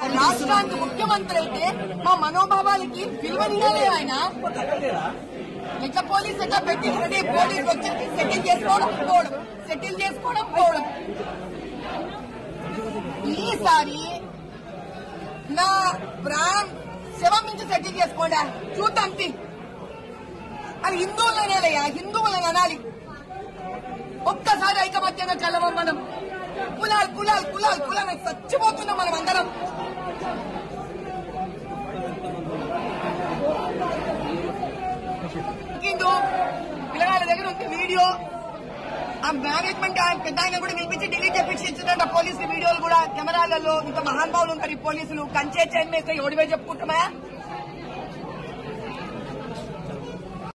రాష్ట్రానికి ముఖ్యమంత్రి అయితే మా మనోభావాలకి విలువనియాలే ఆయన ఎట్లా పోలీస్ ఎట్లా పెట్టి అంటే పోలీస్ వచ్చి సెటిల్ చేసుకోవడం పోవడం సెటిల్ చేసుకోవడం పోవడం ఈసారి నా ప్రాణం శవం నుంచి సెటిల్ చేసుకోండి చూద్దాం తి. అది హిందువులు అనాలయ్యా హిందువులను అనాలి ఒక్కసారి ఐకమత్యంగా చల్లవం మనం కులాలు కులాలు కులాలు కులాలు చచ్చిపోతున్నాం మనం అందరం ఇందు పిల్లగాళ్ళ దగ్గర ఉంది వీడియో ఆ మేనేజ్మెంట్ ఆ పెద్ద ఆయన కూడా పిలిపించి డిలీట్ చేపించి ఇచ్చిందంట పోలీసులు వీడియోలు కూడా కెమెరాలలో ఇంత మహానుభావులు ఉంటారు ఈ పోలీసులు కంచే చైన్ వేస్తే ఎవడివే చెప్పుకుంటామా